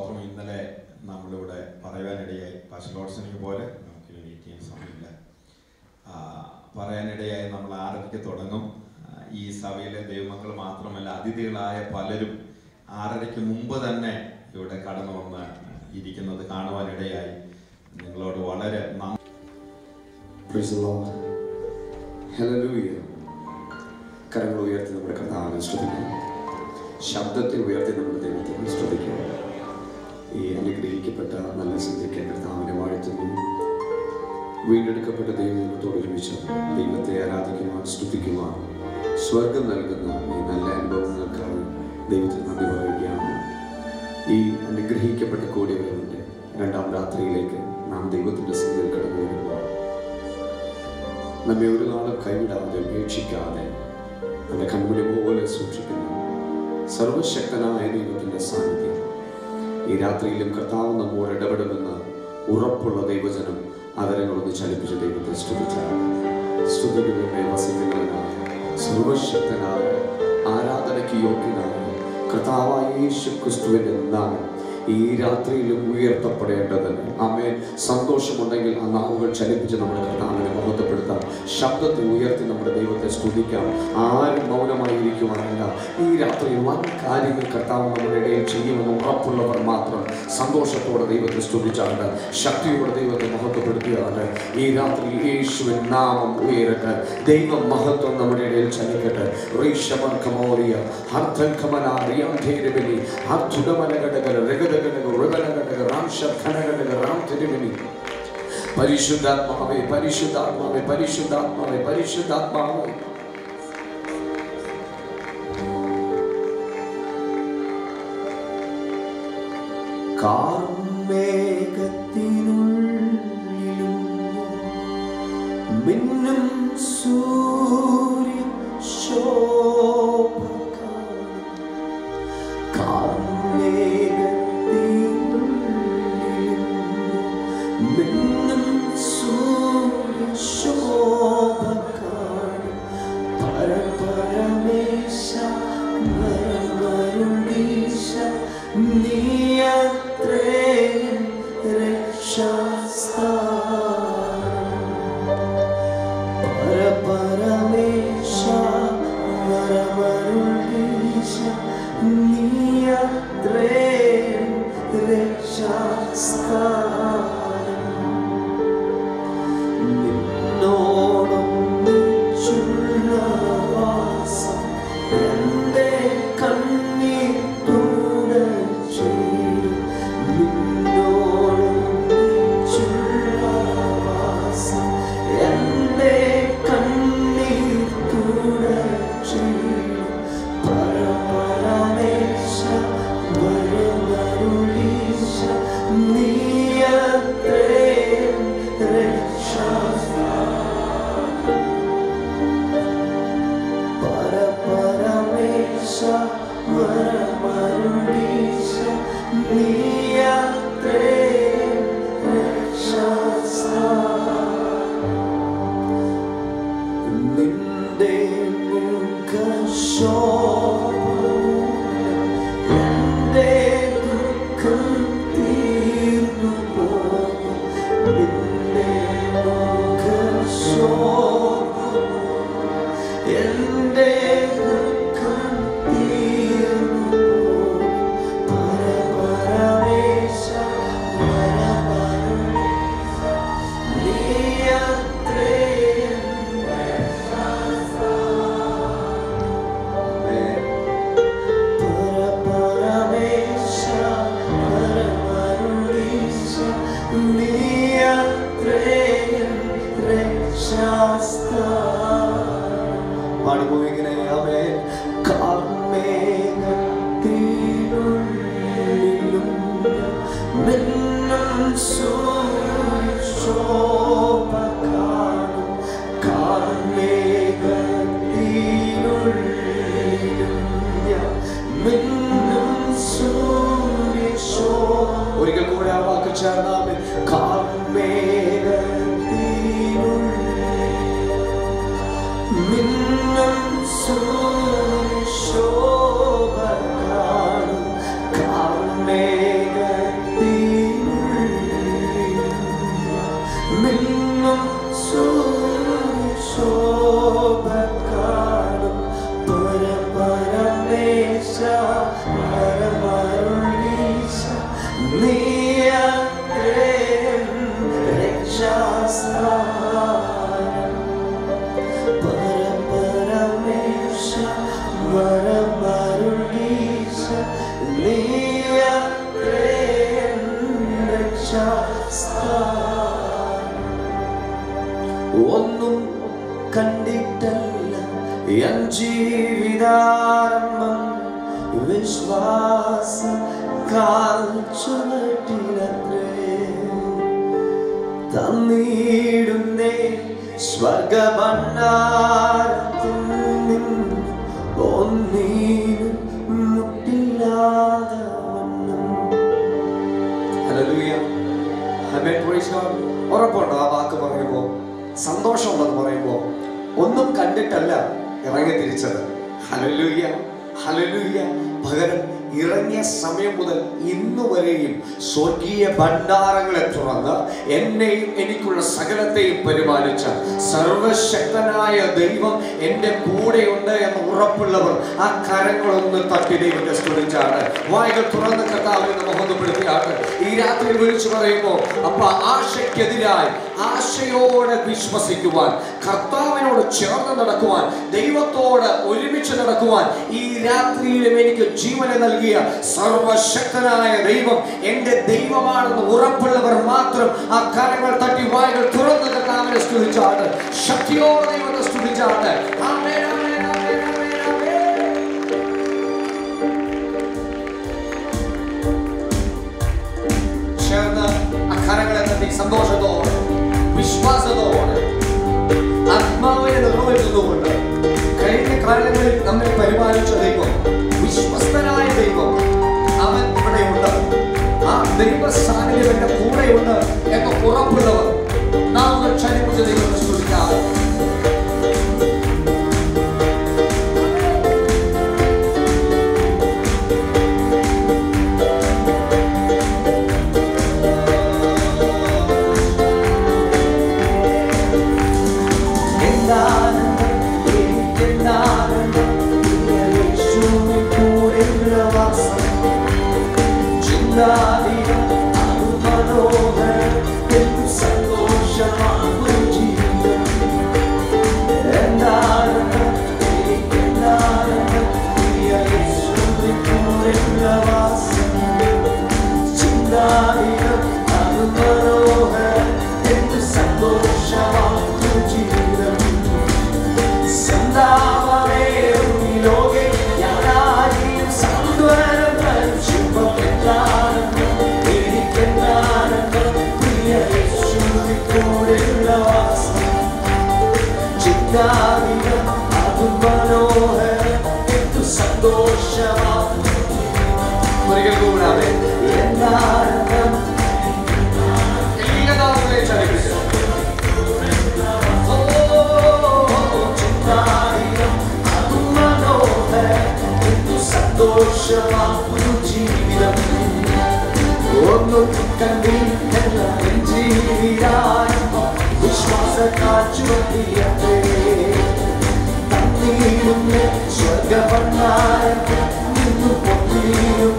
സ്തോത്രം ഇന്നലെ നമ്മളിവിടെ പറയുവാനിടയായി പാസ്റ്റോട്സിനെ പോലെ നമുക്ക് വെയിറ്റ് ചെയ്യാൻ സമയമില്ല ആ, പറയാനിടയായി നമ്മൾ ആറരയ്ക്ക് തുടങ്ങും ആ, ഈ സഭയിലെ ദൈവമക്കൾ മാത്രമല്ല അതിഥികളായ പലരും ആറരയ്ക്ക് മുമ്പ് തന്നെ ഇവിടെ കടന്നു വന്ന് ഇരിക്കുന്നത് കാണുവാനിടയായി നിങ്ങളോട് വളരെ നന്ദി Praise the Lord. Hallelujah. കരങ്ങൾ ഉയർത്തി നമ്മുടെ കർത്താവിനെ സ്തുതിക്കും ശബ്ദത്തെ ഉയർത്തി നമ്മുടെ ദൈവത്തെ സ്തുതിക്കും ഈ അനുഗ്രഹിക്കപ്പെട്ട നല്ല സന്ധ്യയ്ക്ക് കർത്താവിനെ വാഴ്ത്തുന്നു വീണ്ടെടുക്കപ്പെട്ട ദൈവത്തോട് ഒരുമിച്ച് ദൈവത്തെ ആരാധിക്കുവാൻ സ്തുതിക്കുവാൻ സ്വർഗം നൽകുന്ന ഈ നല്ല അനുഭവങ്ങൾക്കായി ദൈവത്തിന് നന്ദി പറയുകയാണ് ഈ അനുഗ്രഹിക്കപ്പെട്ട കോടികളുടെ രണ്ടാം രാത്രിയിലേക്ക് നാം ദൈവത്തിൻ്റെ സന്നിധിയിൽ കടന്നു വരുമ്പോൾ നമ്മെ ഒരു നാളും കൈവിടാതെ ഉപേക്ഷിക്കാതെ നമ്മുടെ കൺമുടി പോലെ സൂക്ഷിക്കുന്ന സർവശക്തനായ ദൈവത്തിൻ്റെ സാന്നിധ്യം ഈ രാത്രിയിലും കർത്താവ് നമ്മോട് ഇടപെടുമെന്ന് ഉറപ്പുള്ള ദൈവജനം ആദരങ്ങളൊന്ന് ചലിപ്പിച്ച് ദൈവത്തെ സ്തുതിച്ചാൽ സ്തുതികളുടെ വസിക്കുന്നതിനായ സർവശക്തനായ ആരാധനയ്ക്ക് യോഗ്യനായ കർത്താവായ യേശു ക്രിസ്തുവിൻ്റെ നാമം ഈ രാത്രിയിലും ഉയർത്തപ്പെടേണ്ടതിന് അമ്മേൻ സന്തോഷമുണ്ടെങ്കിൽ ആ നാവുകൾ ചലിപ്പിച്ച് നമ്മുടെ കർത്താവിനെ മഹത്വപ്പെടുത്താം ശബ്ദത്തെ ഉയർത്തി നമ്മുടെ ദൈവത്തെ സ്തുതിക്കാം ആരും മൗനമായിരിക്കുവാനല്ല ഈ രാത്രിയിൽ വൻ കാര്യങ്ങൾ കർത്താവ് നമ്മുടെ ഇടയിൽ ചെയ്യുമെന്ന് ഉറപ്പുള്ളവർ മാത്രം സന്തോഷത്തോടെ ദൈവത്തെ സ്തുതിച്ചാണ്ട് ശക്തിയോടെ ദൈവത്തെ മഹത്വപ്പെടുത്തിയാണ്ട് ഈ രാത്രി യേശുവിൻ നാമം ഉയരട്ടെ ദൈവ മഹത്വം നമ്മുടെ ഇടയിൽ ചലിക്കട്ടെ റീഷമൻ കമോറിയ ഹർദ്ധൻ കമന റിയാന്ധേരബലി ഹർദ്ധുടമനഘടകര രഗതഘടക ഋഗനഘടക റാംശ ഘനഘടക റാം തിരുമനി പരിശുദ്ധാത്മാവേ പരിശുദ്ധാത്മാവേ പരിശുദ്ധാത്മാവേ പരിശുദ്ധാത്മാവേ കാർമേഘത്തിനുള്ളിലും മിന്നും സൂര്യ ശോഭ കാർമേഘത്തിനുള്ളിലും മിന്നും സൂര്യ ശോഭ പരപരമേശ മരമരുടീശ നീയത്രേ രക്ഷാസ്ഥാനം പരപരമേശ മരമരുടീശ നീയത്രേ രക്ഷാസ്ഥാനം നിന്നോടൊന്നിച്ചുള്ള വാസം എൻ്റെ കണ്ണീർ തുടച്ചിടും. നിന്നോടൊന്നിച്ചുള്ള വാസം എൻ്റെ കണ്ണീർ തുടച്ചിടും. പരപരമേശ വരമരുളീശ നീയത്രേ രക്ഷാസ്ഥാനം. പരപരമേശ വരമരുളീശ നീയത്രേ രക്ഷാസ്ഥാനം. നിന്റെ മുഖശോഭം എന്റെ ദുഃഖം തീർന്നു പോകും നിന്റെ മുഖശോഭം എന്റെ ദുഃഖം തീർന്നു പോകും പരപരമേശ വരമരുളീശ നീയത്രേ പരപരമേശ വരമരുളീശ നീയത്രേ രക്ഷാസ്ഥാനം പാടുമോ ഇങ്ങനെ അവേ കാർമേഘത്തിനുള്ളിലും മിന്നും സൂര്യശോഭ കാണും കാർമേഘത്തിനുള്ളിലും ഞാൻ മിന്നും സൂര്യശോ ഒരിക്കൽ കൂടെ ആ വാക്ക് ചേർന്നാമേ കാർമേഘത്തിനുള്ളിൽ മിന്നും സൂര്യശോഭ കാണും കാർമേഘ ഒന്നും കണ്ടിട്ടല്ല എൻ ജീവിതാരംഭം വിശ്വാസ കാൽച്ചുവട്ടിലത്രേ തന്നിടുന്നേ സ്വർഗഭണ്ഡാരത്തിൽ നിന്ന് ഒന്നീനും മുട്ടില്ലാതെ വണ്ണം ഹല്ലേലൂയ. ആമേൻ. Praise God. ഉറപ്പുണ്ടോ ആ വാക്ക് പറയുമ്പോ സന്തോഷമുള്ളത് പറയുമ്പോ ഒന്നും കണ്ടിട്ടല്ല ഇറങ്ങി തിരിച്ചത് ഹലലൂയ ഹലലൂയ പകരം ഇറങ്ങിയ സമയം മുതൽ ഇന്നു വരെയും സ്വർഗീയ ഭണ്ഡാരങ്ങളെ തുറന്ന് എന്നെയും എനിക്കുള്ള സകലത്തെയും പരിപാലിച്ച സർവശക്തനായ ദൈവം എൻ്റെ കൂടെയുണ്ട് എന്ന് ഉറപ്പുള്ളവർ ആ കരങ്ങളൊന്ന് തട്ടി ദൈവത്തെ സ്തുതിച്ചാണ് വായകൾ തുറന്ന് കർത്താവിനെ മഹത്വപ്പെടുത്തിയാണ് ഈ രാത്രി വിളിച്ചു പറയുമ്പോൾ അപ്പൊ ആശയ്ക്കെതിരായി ആശയോടെ വിശ്വസിക്കുവാൻ കർത്താവിനോട് ചേർന്ന് നടക്കുവാൻ ദൈവത്തോട് ഒരുമിച്ച് നടക്കുവാൻ ഈ രാത്രിയിലും എനിക്ക് ജീവനെ നൽകിയ സർവശക്തനായ ദൈവം എൻ്റെ ദൈവമാണെന്ന് ഉറപ്പുള്ളവർ മാത്രം ആ കരങ്ങൾ തട്ടി വായകൾ തുറന്ന് കർത്താവിനെ സ്തുതിച്ചാണ് ശക്തിയോടെ ദൈവത്തെ സ്തുതിച്ചാണ് ആമേൻ, ആമേൻ, ആമേൻ, ആമേൻ, ആമേൻ. ചേർന്ന് ആ കരങ്ങളെ തട്ടി സന്തോഷത്തോടെ വിശ്വാസത്തോടെ ആത്മാവിനെ നിറവേറ്റുന്നുകൊണ്ട് കഴിഞ്ഞ കാലങ്ങളിൽ നമ്മെ പരിപാലിച്ച ദൈവം വിശ്വസ്തനായ ദൈവം അവൻ ഇവിടെയുണ്ട് ആ ദൈവ സാന്നിധ്യം എന്റെ കൂടെയുണ്ട് എന്ന ഉറപ്പുള്ളവർ നാം ഒന്ന് ക്ഷണിപ്പിച്ച ദൈവത്തെ സ്തുതിക്കാം എന്താനന്ദം എനിക്കെന്താനന്ദം യേശുവിൻ കൂടെയുള്ള വാസം ചിന്താതീരം അത് മനോഹരം എന്തു സന്തോഷമാണ് ജീവിതം എന്താനന്ദം എനിക്കെന്താനന്ദം യേശുവിൻ കൂടെയുള്ള വാസം ചിന്താതീരം അത് മനോഹരം എന്തു സന്തോഷമാണ് ജീവിതം സന്താപമേ ഈ ലോകെ ഞാനാരെയും സാന്ത്വനം പരിശുഭം എന്താണെന്ന് എനിക്കെന്താണെന്ന് പ്രിയ യേശുവിൻ കൂടെയുള്ള വാസം ചിന്താതീരം അത് മനോഹരം എന്തു സന്തോഷമാണ് ഒരിക്കൽ കൂടാതെ എന്നാണെന്ന് എല്ലാ നാമങ്ങളെ ചലിപ്പിച്ചു സന്തോഷമാകുന്നു ജീവിതം ഒന്നും കണ്ടില്ല ജീവിതാരംഭം വിശ്വാസ കാച്ചുവട്ടിയേ തന്നീരുന്ന് സ്വർഗഭണ്ഡാരത്തിൽ നിന്നു പൊന്നിയും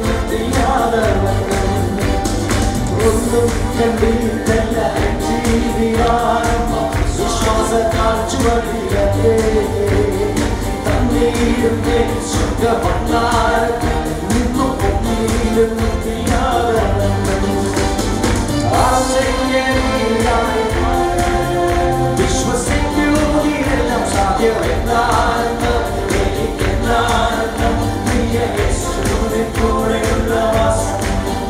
ഒന്നും കണ്ടില്ല ജീവിതാരംഭം വിശ്വാസ കാച്ചുവട്ടിയേ തന്നീരുന്ന് സ്വർഗഭണ്ഡാരത്തിൽ നിന്നു പൊന്നിയും വിശ്വസിക്കൂ നീരെല്ലാം സാധ്യമെന്നാണെന്ന് എനിക്കെന്നാണെന്ന് പ്രിയ യേശുവിനെ കൂടെയുള്ള വാസം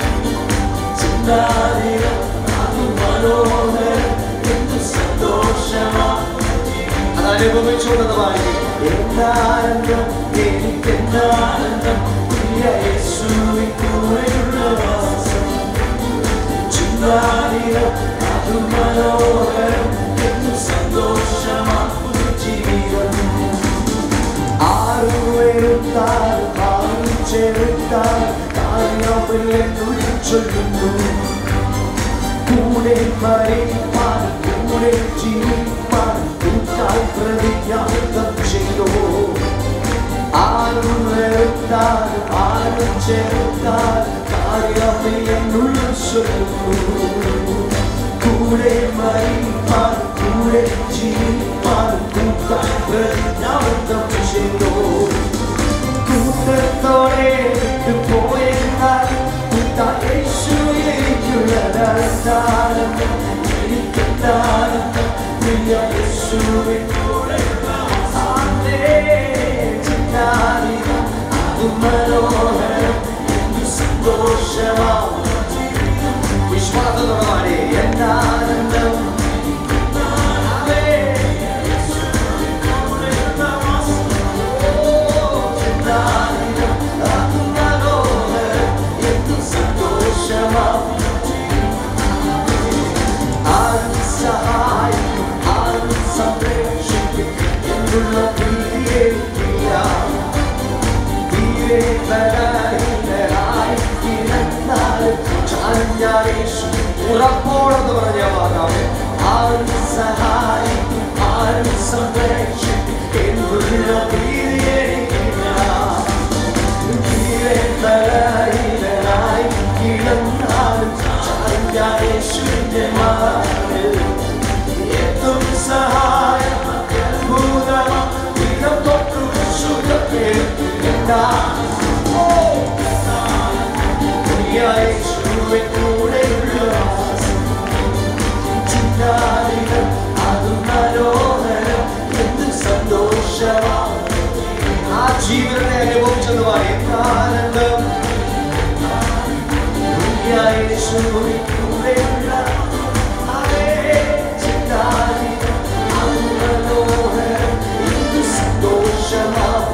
ചിന്താതീരം അത് മനോഹരം എന്ത് സന്തോഷമാണ് അത് അനുഭവിച്ചുകൊണ്ടതുമായി എന്നാനന്ദം എനിക്കെന്നാനന്ദം പ്രിയ യേശുവിൻ കൂടെയുള്ള വാസം ചിന്താതീരം അത് മനോഹരം എന്ത് സന്തോഷമാകുന്നു ജീവിതം ആറുവെടുത്താൽ ആറു ചെറുത്താൽ കാര്യമില്ലെന്നുള്ളിൽ ചൊല്ലുന്നു കൂടെ മരിപ്പാൻ കൂടെ ജീവിപ്പാൻ കൂട്ടായി പ്രതിജ്ഞാബദ്ധം ചെയ്തോ ആറുവെടുത്താൽ ആറു ചെറുത്താൽ കാര്യമില്ലെന്നുള്ളിൽ ചൊല്ലുന്നു കൂടെ മരിപ്പാൻ കൂടെ ജീവിപ്പാൻ കൂട്ടായി പ്രതിജ്ഞാബദ്ധം ചെയ്തോ കൂട്ടത്തോടെ വിട്ടുപോയെന്നാൽ കൂട്ടാൻ യേശുവിലേക്കുള്ളതാണ് എന്താനന്ദം എനിക്കെന്താനന്ദം പ്രിയ യേശുവിൻ കൂടെയുള്ള ആണ്ടേ ചിന്താനിതം അതും മനോഹരം എന്തു സന്തോഷമാവും വിശ്വാസത്തോടെ എന്താനന്ദം ആമേ. ഓ, ചിന്താനിതം അതും മനോഹരം എന്തു സന്തോഷമാവും ആരും സഹായിക്കും ആരും സംരക്ഷിക്കും എന്നുള്ള പ്രീതിയേക്കില്ല തീരെ ബലഹീനരായി കിടന്നാലും ചാഞ്ഞാൽ യേശു ഉറപ്പോടെന്ന് പറഞ്ഞ വാങ്ങാമേ ആരും സഹായിക്കും ആരും സംരക്ഷിക്കും എന്നുള്ള പ്രീതിയേക്കില്ല തീരെ ബലഹീനരായി കിടന്നാലും ചാഞ്ഞാൽ യേശുവിന്റെ മാറിൽ എത്തും സഹായം അത്ഭുതമാ ഇടം തൊട്ടു ശുദ്ധപ്പെടുത്തുകണ്ടാ ഓ യേശുവിൻ കൂടെയുള്ള വാസം ചിന്താനികൾ അത് മനോഹരം എന്ത് സന്തോഷമാണ് ആ ജീവനെ അനുഭവിച്ചത് ആനന്ദം യേശുവിൻ കൂടെയുള്ള അതേ ചിന്താനികൾ അത് മനോഹരം എന്ത് സന്തോഷമാണ്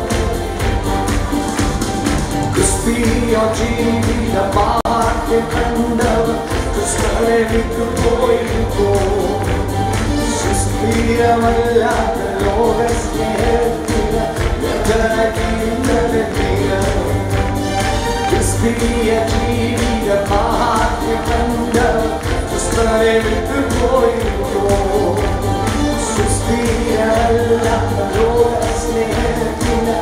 ക്രിസ്തീയ ജീവിത പാട്ട് കണ്ടവർ ക്രിസ്തനെ വിട്ടു പോയിരിക്കോ സുസ്ഥിരമല്ലാത്ത ലോക സ്നേഹത്തിന് ക്രിസ്തീയ ജീവിത പാട്ട് കണ്ടവർ ക്രിസ്തനെ വിട്ടു പോയിരിക്കോ സുസ്ഥിരമല്ലാത്ത ലോക സ്നേഹത്തിന്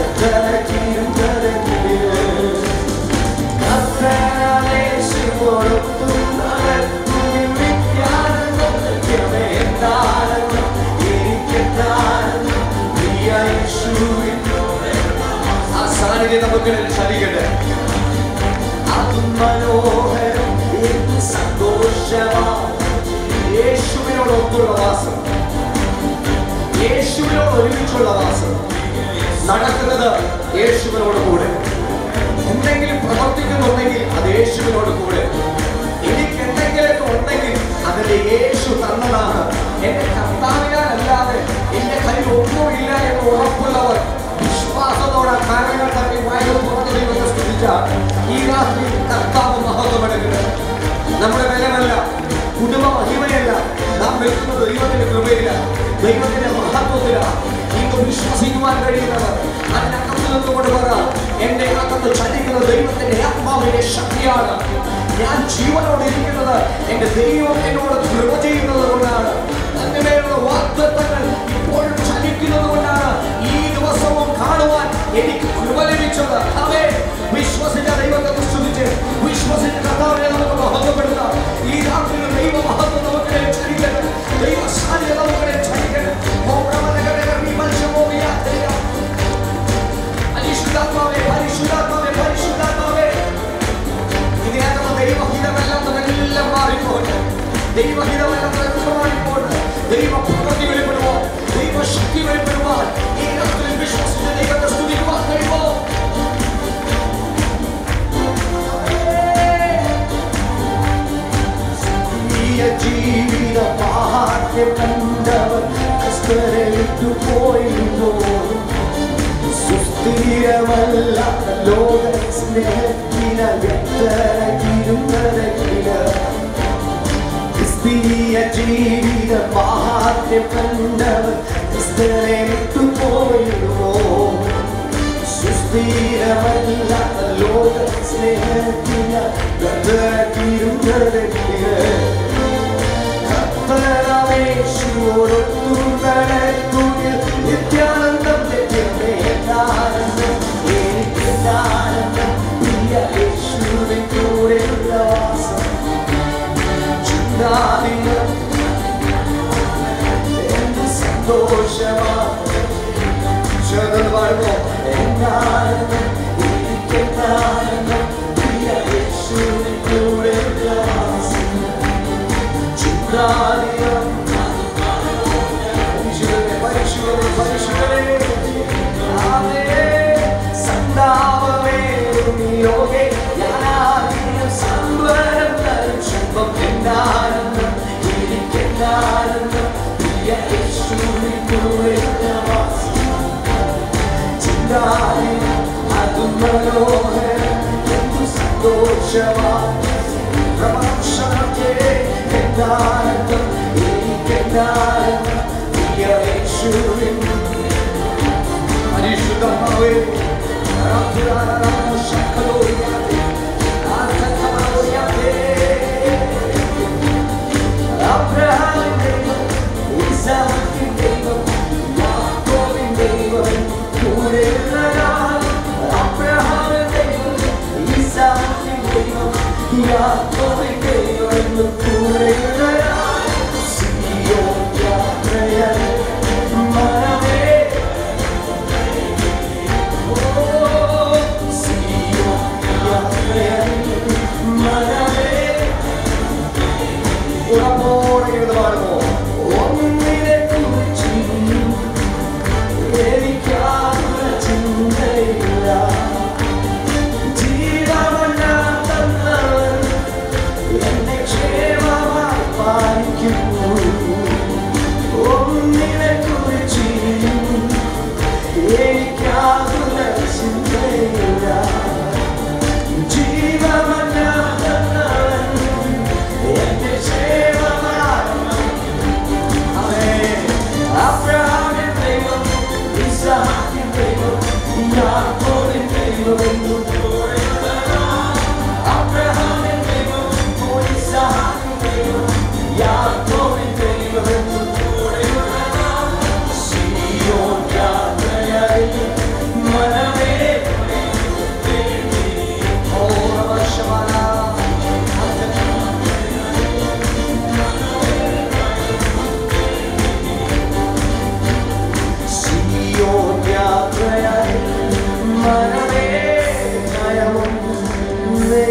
നമുക്ക് ചലിക്കട്ടെ അതും മനോഹരം എന്ത് സന്തോഷമാണ് യേശുവിനോടൊത്തുള്ള വാസം യേശുവിനോട് ഒരുമിച്ചുള്ള വാസം നടക്കുന്നത് യേശുവിനോട് കൂടെ എന്തെങ്കിലും പ്രവർത്തിക്കുന്നുണ്ടെങ്കിൽ അത് യേശുവിനോട് കൂടെ എനിക്ക് എന്തെങ്കിലുമൊക്കെ ഉണ്ടെങ്കിൽ അതിന്റെ യേശു തന്നതാണ് എന്റെ കർത്താവിനാലല്ലാതെ എന്റെ കയ്യിൽ ഒന്നുമില്ല എന്ന് ഉറപ്പുള്ളവർ വിശ്വാസത്തോടെ കാര്യങ്ങൾ തട്ടി വായു തുറന്നു ദൈവത്തെ സ്തുതിച്ചാൽ ഈ രാത്രി കർത്താവ് മഹത്വമെടുക്കുന്നത് നമ്മുടെ ബലമല്ല കുടുംബ മഹിമയല്ല നാം വെക്കുന്നത് ദൈവത്തിന്റെ കൃപയില്ല ദൈവത്തിന്റെ മഹത്വത്തിലാണ് ഇന്ന് വിശ്വസിക്കുവാൻ കഴിയുന്നത് അതിനകത്ത് നിന്നുകൊണ്ട് പറ എന്റെ അകത്ത് ചലിക്കുന്ന ദൈവത്തിന്റെ ആത്മാവിന്റെ ശക്തിയാണ് ഞാൻ ജീവനോട് ഇരിക്കുന്നത് എന്റെ ദൈവം എന്നോട് കൃപ ചെയ്യുന്നത് കൊണ്ടാണ് അങ്ങനെയുള്ള വാഗ്ദത്തങ്ങൾ ഇപ്പോഴും ചലിക്കുന്നത് കൊണ്ടാണ് ഈ ദിവസവും കാണുവാൻ എനിക്ക് കൃപ ലഭിച്ചത് അവേ വിശ്വസിച്ച ദൈവത്തെ സ്തുതിച്ച് വിശ്വസിച്ച കർത്താവിനെ നമുക്ക് മഹത്വപ്പെടുത്താം ഈ രാത്രി ദൈവ മഹത്വം നമുക്ക് ചലിക്കട്ടെ ദൈവ സാധ്യത നമുക്ക് ചലിക്കട്ടെ പരിശുദ്ധാത്മാവേ പരിശുദ്ധാത്മാവേ പരിശുദ്ധാത്മാവേ ഇതിനകത്ത് ദൈവഹിതമല്ലാത്തതെല്ലാം മാറിപ്പോട്ടെ ദൈവഹിതമല്ലാത്തതെല്ലാം മാറിപ്പോട്ടെ ദൈവ പ്രവൃത്തി വെളിപ്പെടുവോ ദൈവശക്തി വെളിപ്പെടുവാൻ ഈ രാത്രി വിശ്വസിച്ച് ദൈവത്തെ സ്തുതിക്കുവാൻ കഴിയുമോ ഈ ജീവിത പാഠ്യം കണ്ടവർ ക്രിസ്തനെ വിട്ടുപോയിരുന്നു സുസ്ഥിരമല്ലാത്ത ലോക സ്നേഹത്തിന വ്യക്തരകിരുന്നരകില ക്രിസ്തീയ ജീവിത മാഹാത്മ്യം കണ്ടവർ ക്രിസ്തനെ വിട്ടുപോയിരുന്നു സുസ്ഥിരമല്ലാത്ത ലോക സ്നേഹത്തിന വ്യക്തരകിരുന്നരകില കർത്തനാമേശുവോടൊത്തുനടത്തുകിൽ നിത്യാനന്ദം ലഭ്യമേ എന്നാനന്ദം എനിക്കെന്നാനന്ദം പ്രിയ യേശുവിൻ കൂടെയുള്ള വാസം ചിന്താതികൾ എന്ത് സന്തോഷമാണ് ചേർന്ന് പാടുമോ എന്നാനന്ദം എനിക്കെന്നാനന്ദം പ്രിയ യേശുവിൻ കൂടെയുള്ള വാസം സൗന്ദര്യം പരിശുദ്ധനെ പരിശുദ്ധനെ പരിശുദ്ധനെ ആമേ സന്താപമേ യോഗേ ഞാനാകിയ സംവരം തരും ശുഭം എന്നാനന്ദം എനിക്കെന്നാനന്ദം പ്രിയ യേശുവിൻ കൂടെയുള്ള വാസം ചിന്താരി അതും മനോഹരം എന്തു സന്തോഷമാണ് പ്രഭാഷണത്തെ എന്നാനന്ദം എനിക്കെന്നാനന്ദം പ്രിയ യേശുവിൻ പരിശുദ്ധമാവേ ശക്തോയാതെ ആർക്കത്തോയാതെ അബ്രഹാമിൻ ദൈവം ഇസാക്കിൻ ദൈവം യാക്കോബിൻ ദൈവം കൂടെയുള്ളവരാണ് അബ്രഹാമിൻ ദൈവം ഇസാക്കിൻ ദൈവം യാക്കോബിൻ ദൈവം എന്ന് കൂടെയുള്ളവരാണ് സിയോൻ യാത്രയായി മനമേ ഓ സിയോൻ യാത്രയായി മനമേ ഉറപ്പോടെ ഇരുന്ന് പാടുമോ ഒന്നിനെ കുറിച്ച് എനിക്കാകുന്ന ചിന്തയില്ല ജീവമെല്ലാം തന്നവൻ എന്നെ ക്ഷേമമായി പാലിക്കുന്നു ഒന്നിനെ കുറിച്ച് എനിക്കാകുന്ന ചിന്തയില്ല ജീവമെല്ലാം തന്നവൻ എന്റെ ക്ഷേമമായി അബ്രഹാമിൻ ദൈവം ഇസ്ഹാക്കിൻ ദൈവം യാക്കോബിൻ ദൈവം എന്നും അബ്രഹാമിൻ ദൈവം ഇസ്ഹാക്കിൻ ദൈവം യാക്കോബിൻ ദൈവം എന്നും സിയോൻ യാത്രയായി മനമേ ഓ നമഃശിവായ സിയോൻ യാത്രയായി മനമേ നയമുന്നേ.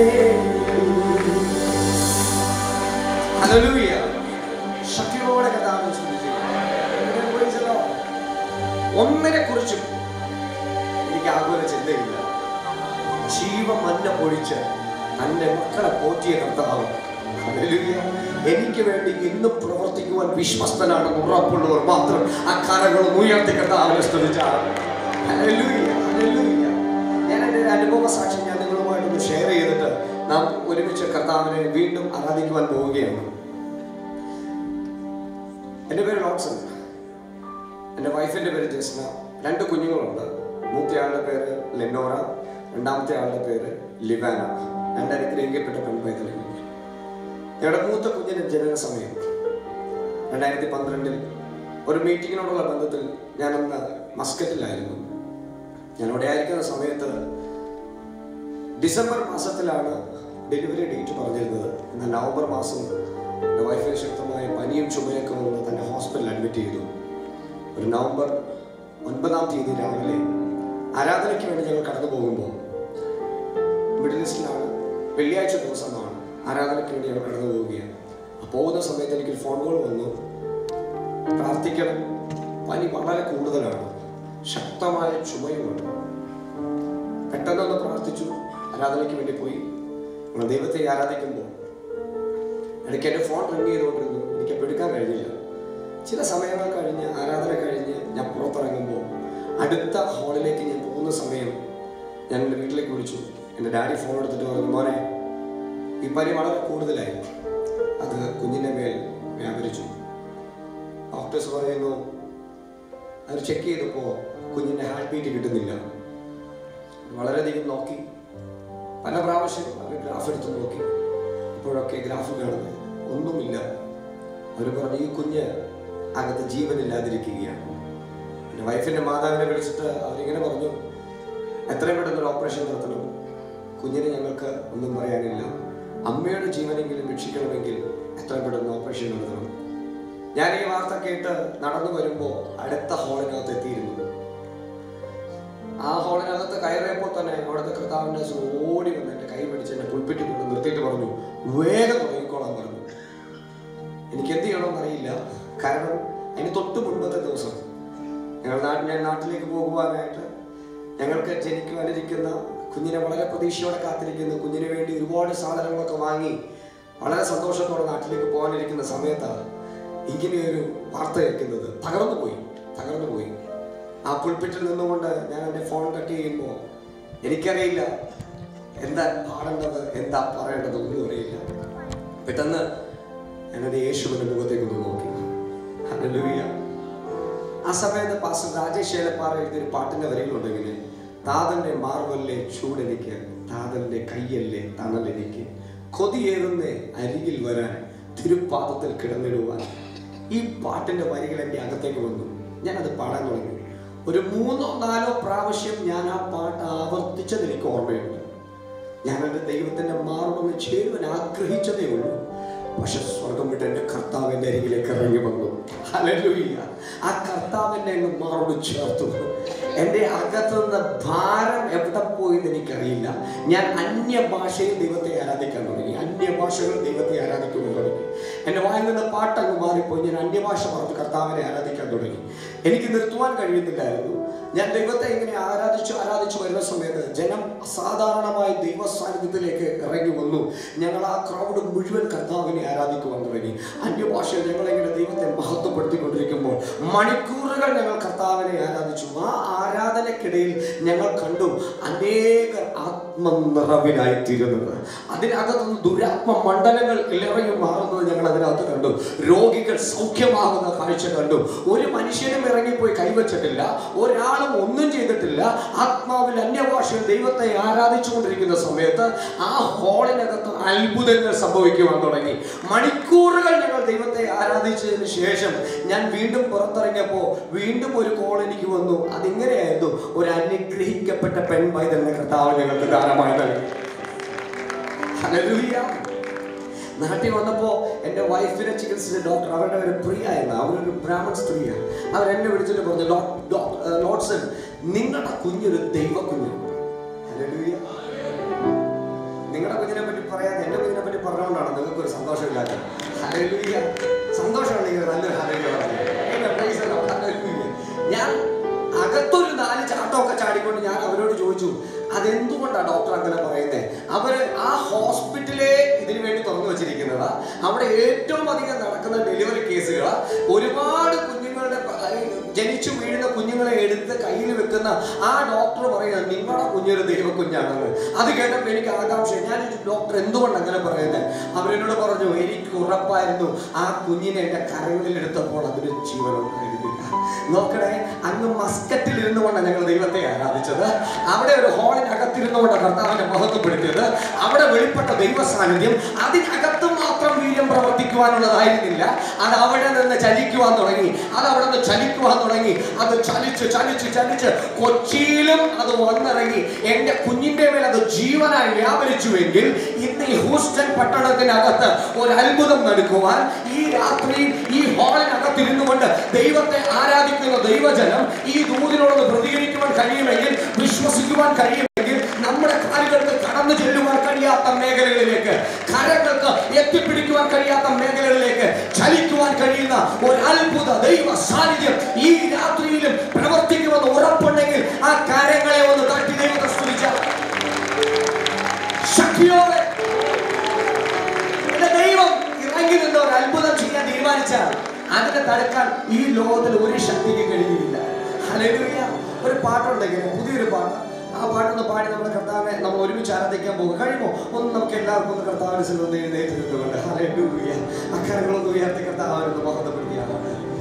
ഹല്ലേലൂയ. ശക്തിയോടെ കഥാവിനെ ചിന്തിച്ചു. Praise the Lord. ഒന്നിനെ കുറിച്ചും എനിക്ക് ആകുല ചിന്തയില്ല ജീവമന്ന പൊഴിച്ച് തന്റെ മക്കളെ പോറ്റിയ കർത്താവ് ഹല്ലേലൂയ. എനിക്ക് വേണ്ടി ഇന്നും പ്രവർത്തിക്കുവാൻ വിശ്വസ്തനാണെന്ന് ഉറപ്പുള്ളവർ മാത്രം ആ കരകളും ഉയർത്തി കർത്താവിനെ സ്തുതിച്ചാണ് ഹല്ലേലൂയ, ഹല്ലേലൂയ. ഞാൻ എൻ്റെ ഒരു അനുഭവ സാക്ഷി ഞാൻ നിങ്ങളുമായിട്ടൊന്ന് ഷെയർ ചെയ്തിട്ട് നാം ഒരുമിച്ച് കർത്താവിനെ വീണ്ടും ആരാധിക്കുവാൻ പോവുകയാണ് എൻ്റെ പേര് ലോക്സൺ എൻ്റെ വൈഫിൻ്റെ പേര് ജസ്ന രണ്ട് കുഞ്ഞുങ്ങളുണ്ട് മൂത്തയാളുടെ പേര് ലെനോറ രണ്ടാമത്തെ ആളുടെ പേര് ലിവാന രണ്ട് അനുഗ്രഹിക്കപ്പെട്ട പെൺപൈതലുകൾ ഞങ്ങളുടെ മൂത്ത കുഞ്ഞിൻ്റെ ജനന സമയം രണ്ടായിരത്തി പന്ത്രണ്ടിൽ ഒരു മീറ്റിങ്ങിനോടുള്ള ബന്ധത്തിൽ ഞാനന്ന് മസ്കറ്റിലായിരുന്നു ഞാൻ അവിടെ ആയിരിക്കുന്ന സമയത്ത് ഡിസംബർ മാസത്തിലാണ് ഡെലിവറി ഡേറ്റ് പറഞ്ഞിരുന്നത് എന്നാൽ നവംബർ മാസം എൻ്റെ വൈഫിന് ശക്തമായ പനിയും ചുമയൊക്കെ വന്ന് തന്നെ ഹോസ്പിറ്റലിൽ അഡ്മിറ്റ് ചെയ്തു ഒരു നവംബർ ഒൻപതാം തീയതി രാവിലെ ആരാധനയ്ക്ക് വേണ്ടി ഞങ്ങൾ കടന്നു പോകുമ്പോൾ മിഡിൽ ഈസ്റ്റിലാണ് വെള്ളിയാഴ്ച ദിവസമാണ് ആരാധനയ്ക്ക് വേണ്ടി ഞങ്ങൾ കടന്നു പോവുകയാണ് ആ പോകുന്ന സമയത്ത് എനിക്കൊരു ഫോൺ കോൾ വന്നു പ്രാർത്ഥിക്കണം പനി വളരെ കൂടുതലാണ് ശക്തമായ ചുമയുമുണ്ട് പെട്ടെന്നൊന്ന് പ്രാർത്ഥിച്ചു ആരാധനയ്ക്ക് വേണ്ടി പോയി നമ്മൾ ദൈവത്തെ ആരാധിക്കുമ്പോൾ ഇടയ്ക്ക് എൻ്റെ ഫോൺ റിങ് ചെയ്തുകൊണ്ടിരുന്നു എനിക്ക് അപ്പോൾ എടുക്കാൻ കഴിഞ്ഞില്ല ചില സമയങ്ങൾ കഴിഞ്ഞ് ആരാധന കഴിഞ്ഞ് ഞാൻ പുറത്തിറങ്ങുമ്പോൾ അടുത്ത ഹാളിലേക്ക് ഞാൻ പോകുന്ന സമയം ഞാൻ എൻ്റെ വീട്ടിലേക്ക് വിളിച്ചു എൻ്റെ ഡാഡി ഫോൺ എടുത്തിട്ട് പറഞ്ഞു മോനെ ഈ പനി വളരെ കൂടുതലായി അത് കുഞ്ഞിൻ്റെ മേൽ വ്യാപരിച്ചു ഡോക്ടേഴ്സ് പറയുന്നു അത് ചെക്ക് ചെയ്തപ്പോൾ കുഞ്ഞിൻ്റെ ഹാർട്ട് ബീറ്റ് കിട്ടുന്നില്ല വളരെയധികം നോക്കി പല പ്രാവശ്യം അവർ ഗ്രാഫ് എടുത്ത് നോക്കി ഇപ്പോഴൊക്കെ ഗ്രാഫ് കാണുന്നത് ഒന്നുമില്ല അവർ പറഞ്ഞു ഈ കുഞ്ഞ് അകത്ത് ജീവനില്ലാതിരിക്കുകയാണ് എൻ്റെ വൈഫിൻ്റെ മാതാവിനെ വിളിച്ചിട്ട് അവരിങ്ങനെ പറഞ്ഞു എത്രയും പെട്ടെന്ന് ഒരു ഓപ്പറേഷൻ നടത്തണം കുഞ്ഞിനെ ഞങ്ങൾക്ക് ഒന്നും പറയാനില്ല അമ്മയുടെ ജീവനെങ്കിലും രക്ഷിക്കണമെങ്കിൽ എത്രയും പെട്ടെന്ന് ഓപ്പറേഷൻ നടത്തണം ഞാൻ ഈ വാർത്ത കേട്ട് നടന്നു വരുമ്പോൾ അടുത്ത ഹാളിനകത്ത് എത്തിയിരുന്നു ആ ഹാളിനകത്ത് കയറിയപ്പോൾ തന്നെ അവിടുത്തെ കർത്താവിൻ്റെ ദാസൻ ഓടി വന്ന് എൻ്റെ കൈ പിടിച്ച് എന്നെ പുൽപ്പിറ്റി കൊണ്ട് നിർത്തിയിട്ട് പറഞ്ഞു വേഗം തുടങ്ങിക്കോളാൻ പറഞ്ഞു എനിക്ക് എന്ത് ചെയ്യണമെന്ന് അറിയില്ല കാരണം അതിന് തൊട്ട് മുൻപത്തെ ദിവസം ഞങ്ങൾ നാട്ടിൽ ഞാൻ നാട്ടിലേക്ക് പോകുവാനായിട്ട് ഞങ്ങൾക്ക് ജനിക്കുവാനിരിക്കുന്ന കുഞ്ഞിനെ വളരെ പ്രതീക്ഷയോടെ കാത്തിരിക്കുന്നു കുഞ്ഞിന് വേണ്ടി ഒരുപാട് സാധനങ്ങളൊക്കെ വാങ്ങി വളരെ സന്തോഷത്തോടെ നാട്ടിലേക്ക് പോകാനിരിക്കുന്ന സമയത്താണ് ഇങ്ങനെയൊരു വാർത്ത കേൾക്കുന്നത് തകർന്നു പോയി തകർന്നു പോയി ആ പുൽപ്പിറ്റിൽ നിന്നുകൊണ്ട് ഞാൻ എൻ്റെ ഫോൺ കട്ട് ചെയ്യുമ്പോൾ എനിക്കറിയില്ല എന്താ പാടേണ്ടത് എന്താ പറയേണ്ടത് ഒന്നും അറിയില്ല പെട്ടെന്ന് ഞാനത് യേശുവിൻ്റെ മുഖത്തേക്ക് ഒന്ന് നോക്കി ഹല്ലേലൂയ ആ സമയത്ത് പാസ്റ്റർ രാജേഷ് ഏലപ്പാറ എഴുതിയൊരു പാട്ടിന്റെ വരികളുണ്ട് ഇങ്ങനെ താതന്റെ മാർവല്ലേ ചൂടെനിക്ക് താതന്റെ കയ്യല്ലേ തണലെനിക്ക് കൊതിയേറുന്നേ അരികിൽ വരാൻ തിരുപ്പാദത്തിൽ കിടന്നിടുവാൻ ഈ പാട്ടിന്റെ വരികൾ എൻ്റെ അകത്തേക്ക് വന്നു ഞാനത് പാടാൻ തുടങ്ങി ഒരു മൂന്നോ നാലോ പ്രാവശ്യം ഞാൻ ആ പാട്ട് ആവർത്തിച്ചത് എനിക്ക് ഓർമ്മയുണ്ട് ഞാൻ എൻ്റെ ദൈവത്തിന്റെ മാർവൊന്ന് ചേരുവാൻ ആഗ്രഹിച്ചതേ ഉള്ളൂ പക്ഷെ സ്വർഗം വിട്ട് എൻ്റെ കർത്താവിൻ്റെ അരികിലേക്ക് ഇറങ്ങി വന്നു ഹല്ലേലൂയ ആ കർത്താവിൻ്റെ അങ്ങ് മാറോട് ചേർത്തു എൻ്റെ അകത്തുനിന്ന് ഭാരം എവിടെ പോയി എന്ന് എനിക്കറിയില്ല ഞാൻ അന്യ ഭാഷയിൽ ദൈവത്തെ ആരാധിക്കാൻ തുടങ്ങി അന്യ ഭാഷകൾ ദൈവത്തെ ആരാധിക്കുവാൻ തുടങ്ങി എൻ്റെ വായിൽ നിന്ന് പാട്ടങ്ങ് മാറിപ്പോയി ഞാൻ അന്യഭാഷ പറഞ്ഞ് കർത്താവിനെ ആരാധിക്കാൻ തുടങ്ങി എനിക്ക് നിർത്തുവാൻ കഴിയുന്നില്ലായിരുന്നു ഞാൻ ദൈവത്തെ ഇങ്ങനെ ആരാധിച്ചു ആരാധിച്ചു വരുന്ന സമയത്ത് ജനം അസാധാരണമായി ദൈവ സാന്നിധ്യത്തിലേക്ക് ഇറങ്ങി വന്നു ഞങ്ങൾ ആ ക്രൗഡ് മുഴുവൻ കർത്താവിനെ ആരാധിക്കുവാൻ തുടങ്ങി അന്യഭാഷയിൽ ഞങ്ങൾ ഇങ്ങനെ ദൈവത്തെ മഹത്വപ്പെടുത്തിക്കൊണ്ടിരിക്കുമ്പോൾ മണിക്കൂറുകൾ ഞങ്ങൾ കർത്താവിനെ ആരാധിച്ചു ആ ആരാധനക്കിടയിൽ ഞങ്ങൾ കണ്ടു അനേകർ ആത്മനിറവിനായി തീരുന്നത് അതിനകത്തുനിന്ന് ദുരാത്മ മണ്ഡലങ്ങൾ ഇറങ്ങി മാറുന്നത് ഞങ്ങൾ അതിനകത്ത് കണ്ടു രോഗികൾ സൗഖ്യമാകുന്ന കാഴ്ച കണ്ടു ഒരു മനുഷ്യനും ഇറങ്ങിപ്പോയി കൈവച്ചിട്ടില്ല ഒരാളും ഒന്നും ചെയ്തിട്ടില്ല ആത്മാവിൽ അന്യഭാഷയിൽ ദൈവത്തെ ആരാധിച്ചുകൊണ്ടിരിക്കുന്ന സമയത്ത് ആ ഹോളിനകത്ത് അത്ഭുതങ്ങൾ സംഭവിക്കുവാൻ തുടങ്ങി മണിക്കൂറുകൾ ഞങ്ങൾ ദൈവത്തെ ആരാധിച്ചതിന് ശേഷം ഞാൻ വീണ്ടും പുറത്തിറങ്ങിയപ്പോൾ വീണ്ടും ഒരു കോൾ എനിക്ക് വന്നു അതിങ്ങനെയായിരുന്നു ഒരു അനുഗ്രഹിക്കപ്പെട്ട പെൺ പൈതലിനെ കർത്താവ് ഞങ്ങൾക്ക് ദാനമായി നൽകി ഹല്ലേലൂയ നാട്ടിൽ വന്നപ്പോ എൻ്റെ വൈഫിനെ ചികിത്സിച്ച ഡോക്ടർ അവരുടെ ഒരു പ്രിയ എന്ന അവരൊരു ബ്രാഹ്മൺ സ്ത്രീയാണ് അവർ എന്നെ വിളിച്ചിട്ട് പറഞ്ഞു "ലോ- ഡോ- ഏഹ് ലോഡ്സൺ നിങ്ങളുടെ കുഞ്ഞൊരു ദൈവ കുഞ്ഞാണ് ഹല്ലേലൂയ നിങ്ങളുടെ കുഞ്ഞിനെ പറ്റി പറയാതെ എൻ്റെ കുഞ്ഞിനെ പറ്റി പറഞ്ഞുകൊണ്ടാണ് നിങ്ങൾക്ക് ഒരു സന്തോഷമില്ലാത്തത് ഹല്ലേലൂയ സന്തോഷമാണ് നിങ്ങൾ നല്ലൊരു ഹല്ലേലൂയ പറഞ്ഞത്. Amen. Praise the Lord. Hallelujah. ഞാൻ അകത്തൊരു നാല് ചാട്ടമൊക്കെ ചാടിക്കൊണ്ട് ഞാൻ അവരോട് ചോദിച്ചു അതെന്തുകൊണ്ടാണ് ഡോക്ടർ അങ്ങനെ പറയുന്നത് അവര് ആ ഹോസ്പിറ്റലെ ഇതിനു വേണ്ടി തുറന്നു വെച്ചിരിക്കുന്നതാ അവിടെ ഏറ്റവും അധികം നടക്കുന്ന ഡെലിവറി കേസുകൾ ഒരുപാട് കുഞ്ഞുങ്ങളുടെ പ- ഈ ജനിച്ചു വീഴുന്ന കുഞ്ഞുങ്ങളെ എടുത്ത് കയ്യിൽ വെക്കുന്ന ആ ഡോക്ടർ പറയുന്നത് നിങ്ങളുടെ കുഞ്ഞൊരു ദൈവ കുഞ്ഞാണെന്ന് അത് കേട്ടപ്പോൾ എനിക്ക് ആകാംക്ഷ ഞാൻ ചോദിച്ചു, ഡോക്ടർ എന്തുകൊണ്ട് അങ്ങനെ പറയുന്നത് അവരെന്നോട് പറഞ്ഞു എനിക്ക് ഉറപ്പായിരുന്നു ആ കുഞ്ഞിനെ എൻ്റെ കരങ്ങളിൽ എടുത്തപ്പോൾ അതിന് ജീവനുണ്ടായിരുന്നില്ല നോക്കണേ അങ്ങ് മസ്കറ്റിൽ ഇരുന്നുകൊണ്ടാണ് ഞങ്ങൾ ദൈവത്തെ ആരാധിച്ചത് അവിടെ ഒരു ഹാളിനകത്തിരുന്നുകൊണ്ടാണ് കർത്താവിനെ മഹത്വപ്പെടുത്തിയത് അവിടെ വെളിപ്പെട്ട ദൈവ സാന്നിധ്യം അതിനകത്ത് മാത്രം വീര്യം പ്രവർത്തിക്കുവാനുള്ളതായിരുന്നില്ല അത് അവിടെ നിന്ന് ചലിക്കുവാൻ തുടങ്ങി അത് അവിടെ നിന്ന് ചലിക്കുവാൻ തുടങ്ങി അത് ചലിച്ച് ചലിച്ച് ചലിച്ച് കൊച്ചിയിലും അത് വന്നിറങ്ങി എൻ്റെ കുഞ്ഞിന്റെ മേൽ അത് ജീവനായി വ്യാപരിച്ചുവെങ്കിൽ ഇന്ന് ഈ ഹൂസ്റ്റൺ പട്ടണത്തിനകത്ത് ഒരു അത്ഭുതം നടക്കുവാൻ ഈ രാത്രിയിൽ ഈ ഹാളിനകത്തിരുന്നു കൊണ്ട് ദൈവത്തെ ആരാധിക്കുന്ന ദൈവജനം ഈ ദൂതിനോടൊന്ന് പ്രതികരിക്കുവാൻ കഴിയുമെങ്കിൽ വിശ്വസിക്കുവാൻ കഴിയുമെങ്കിൽ നമ്മുടെ കാലുകൾക്ക് കടന്നു ചെല്ലുവാൻ കഴിയാത്ത മേഖലകളിലേക്ക് കരങ്ങൾക്ക് എത്തിപ്പിടിക്കുവാൻ കഴിയാത്ത മേഖലകളിലേക്ക് ചലിക്കുവാൻ കഴിയുന്ന ഒരു അത്ഭുത ദൈവ സാന്നിധ്യം ഈ രാത്രിയിലും പ്രവർത്തിക്കുമെന്ന് ഉറപ്പുണ്ടെങ്കിൽ ആ കരങ്ങളെ ഒന്ന് തട്ടി ദൈവത്തെ സ്തുതിച്ച ശക്തിയോടെ എന്റെ ദൈവം ഇറങ്ങി നിന്ന് ഒരു അത്ഭുതം ചെയ്യാൻ തീരുമാനിച്ചാൽ അതിനെ തടുക്കാൻ ഈ ലോകത്തിൽ ഒരു ശക്തിക്ക് കഴിയുകയില്ല ഹല്ലേലൂയ ഒരു പാട്ടുണ്ടെങ്കിൽ പുതിയൊരു പാട്ട് ആ പാട്ടൊന്ന് പാടി നമ്മുടെ കർത്താവിനെ നമ്മൾ ഒരുമിച്ച് ആരാധിക്കാൻ പോകും കഴിയുമോ ഒന്ന് നമുക്ക് എല്ലാവർക്കും ഒന്ന് കർത്താവിനെ ഒന്ന് എഴുന്നേറ്റ് നിന്നുകൊണ്ട് ഹല്ലേലൂയ അക്കരങ്ങളൊന്ന് ഉയർത്തി കർത്താവിനെ ഒന്ന് മഹത്വപ്പെടുത്തിയാണ്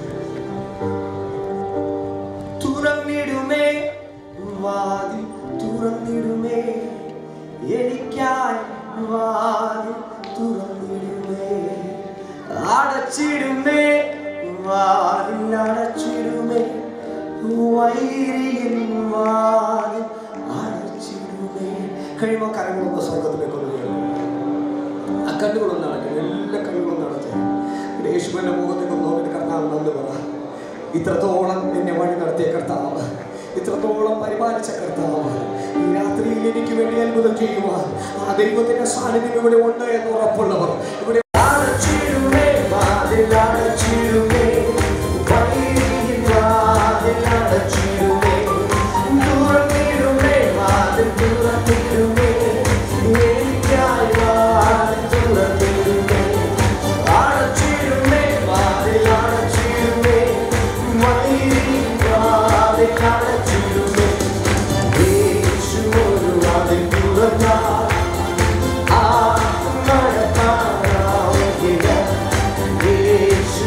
തുറന്നിടുമേ വാതിൽ തുറന്നിടുമേ എനിക്കായി വാതിൽ തുറന്നിടുമേ അടച്ചിടുമേ വാതിൽ അടച്ചിടുമേ വൈരിയൻ വാതിൽ അടച്ചിടുമേ കഴിയുമ്പോൾ കരങ്ങളൊന്ന് സ്വർഗത്തിലേക്ക് ഒന്ന് ഉയർത്തും. ആ കണ്ണുകളൊന്നും അടയ്ക്കും എല്ലാ കണ്ണുകളും അടച്ചു യേശുവിന്റെ മുഖത്തേക്ക് നോക്കിയിട്ട് കർത്താവ് നന്ദി പറ ഇത്രത്തോളം എന്നെ വഴി നടത്തിയ കർത്താവ് ഇത്രത്തോളം പരിപാലിച്ച കർത്താവ് ഈ രാത്രിയിൽ എനിക്ക് വേണ്ടി അത്ഭുതം ചെയ്യുവാൻ ആ ദൈവത്തിന്റെ സാന്നിധ്യം ഇവിടെ ഉണ്ട് എന്ന് ഉറപ്പുള്ളവർ ഇവിടെ അടച്ചിടുമേ വാതിൽ വാതിലടച്ചിടുമേ വഴിയിൽ വാതിലടച്ചിടുമേ തുറന്നിടുമേ വാതിൽ തുറന്നിടുമേ എനിക്കായി വാതിൽ തുറന്നിടുമേ അടച്ചിടുമേ വാതിൽ അടച്ചിടുമേ വഴിയിൽ വാതിൽ അടച്ചിടുമേ യേശു ഒരു വാതിൽ തുറന്നാൽ ആ നടക്കാനാവുകയില്ല യേശു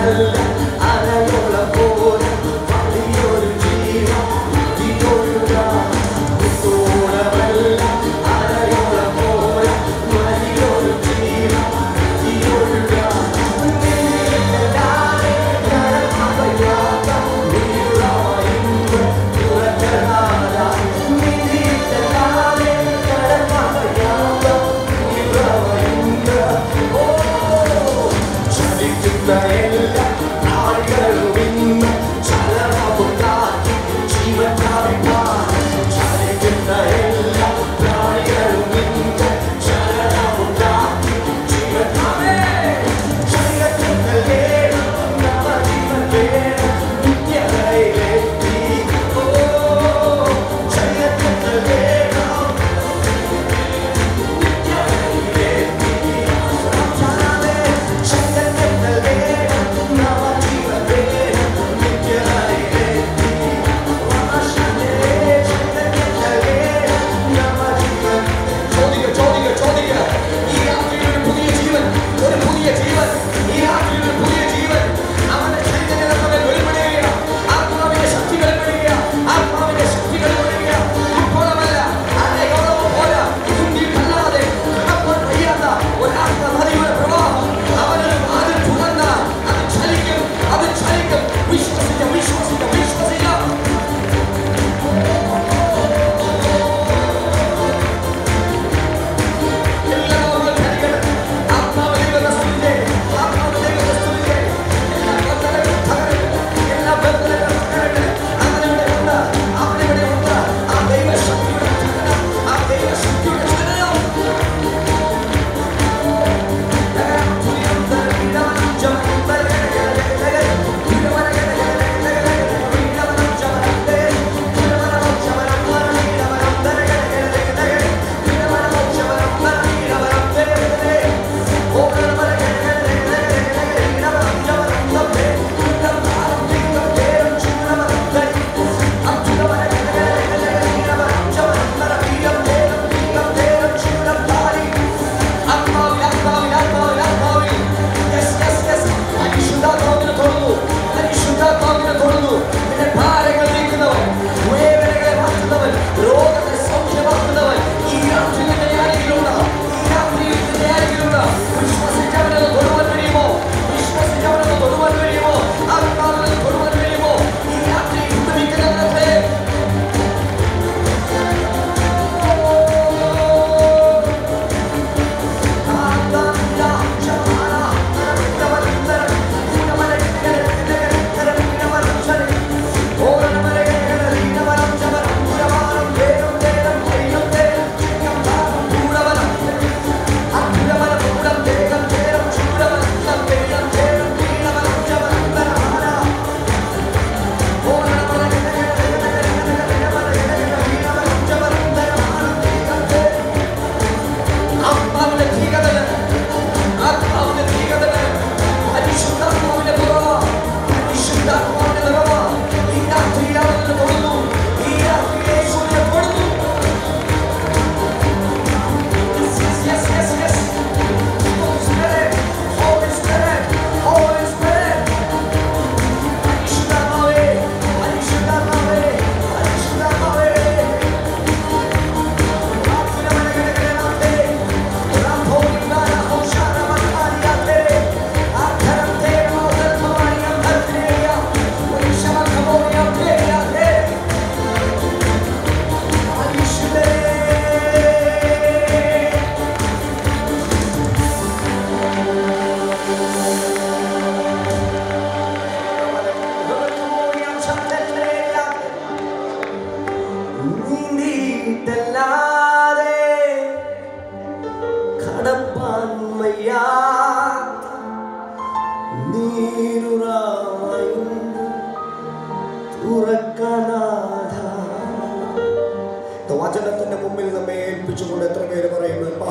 വചനത്തിന്റെ മുമ്പിൽ നമ്മെ ഏൽപ്പിച്ചുകൊണ്ട് എത്ര പേര് പറയുന്നു "അപ്പാ,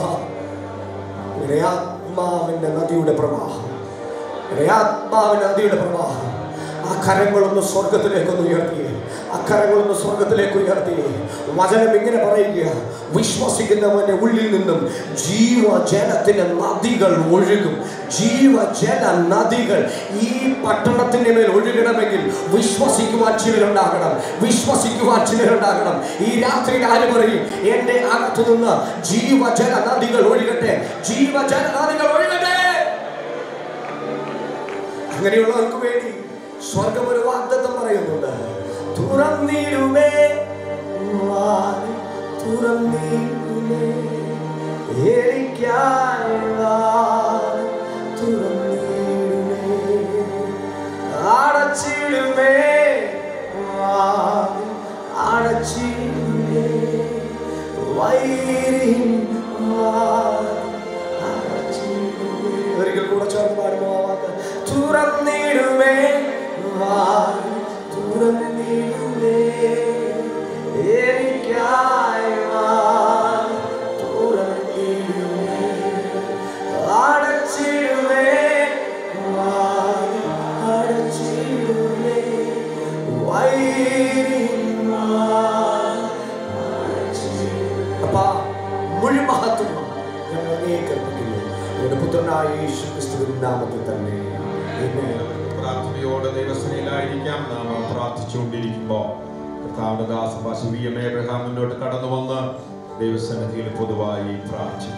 ഇങ്ങനെ ആത്മാവിന്റെ നദിയുടെ പ്രവാഹം ഇങ്ങനെ ആത്മാവിന്റെ നദിയുടെ പ്രവാഹം ആ കരങ്ങളൊന്ന് സ്വർഗത്തിലേക്കൊന്ന് ഉയർത്തി അക്കരങ്ങളൊന്ന് സ്വർഗത്തിലേക്ക് ഉയർത്തി വചനം ഇങ്ങനെ പറയുക വിശ്വസിക്കുന്നവന്റെ ഉള്ളിൽ നിന്നും ജീവജലത്തിന്റെ നദികൾ ഒഴുകും ജീവജല നദികൾ ഈ പട്ടണത്തിന്റെ മേൽ ഒഴുകണമെങ്കിൽ വിശ്വസിക്കുവാൻ ചിലരുണ്ടാകണം വിശ്വസിക്കുവാൻ ചിലരുണ്ടാകണം ഈ രാത്രിയിൽ ആര് പറയും എന്റെ അകത്തു നിന്ന് ജീവജല നദികൾ ഒഴുകട്ടെ ജീവജല നദികൾ ഒഴുകട്ടെ അങ്ങനെയുള്ളവർക്ക് വേണ്ടി സ്വർഗം ഒരു വാഗ്ദത്തം പറയുന്നുണ്ട് തുറന്നിടുമേ വാതിൽ തുറന്നിടുമേ എനിക്കായി വാതിൽ തുറന്നിടുമേ അടച്ചിടുമേ വാതിൽ അടച്ചിടുമേ വൈരിൻ വാതിൽ അടച്ചിടുമേ ഒരിക്കൽ കൂടെ ചേർന്ന് പാടുമോ ആ വാക്ക് തുറന്നിടുമേ വാതിൽ തുറന്നിടുമേ എനിക്കായി വാതിൽ തുറന്നിടുമേ അടച്ചിടുമേ വാതിൽ അടച്ചിടുമേ വൈരിൻ വാതിൽ അപ്പാ മുഴുവൻ മഹത്വം ഞങ്ങൾ അങ്ങേക്കർപ്പിക്കുന്നു ഞങ്ങളുടെ പുത്രനായ യേശു ക്രിസ്തുവിൻ നാമത്തിൽ തന്നെ Amen. പ്രാർത്ഥനയോടെ ദൈവസനയിലായിരിക്കാം നാം പ്രാർത്ഥിച്ചുകൊണ്ടിരിക്കുമ്പോൾ കർത്താവിന്റെ ദാസ വി എം എബ്രഹാം മുന്നോട്ട് കടന്നു വന്ന് ദൈവസന്നിധിയിൽ പൊതുവായി പ്രാർത്ഥിക്കും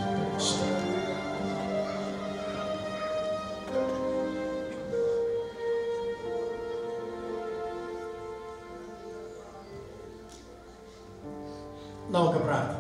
നമുക്ക് പ്രാർത്ഥിക്കാം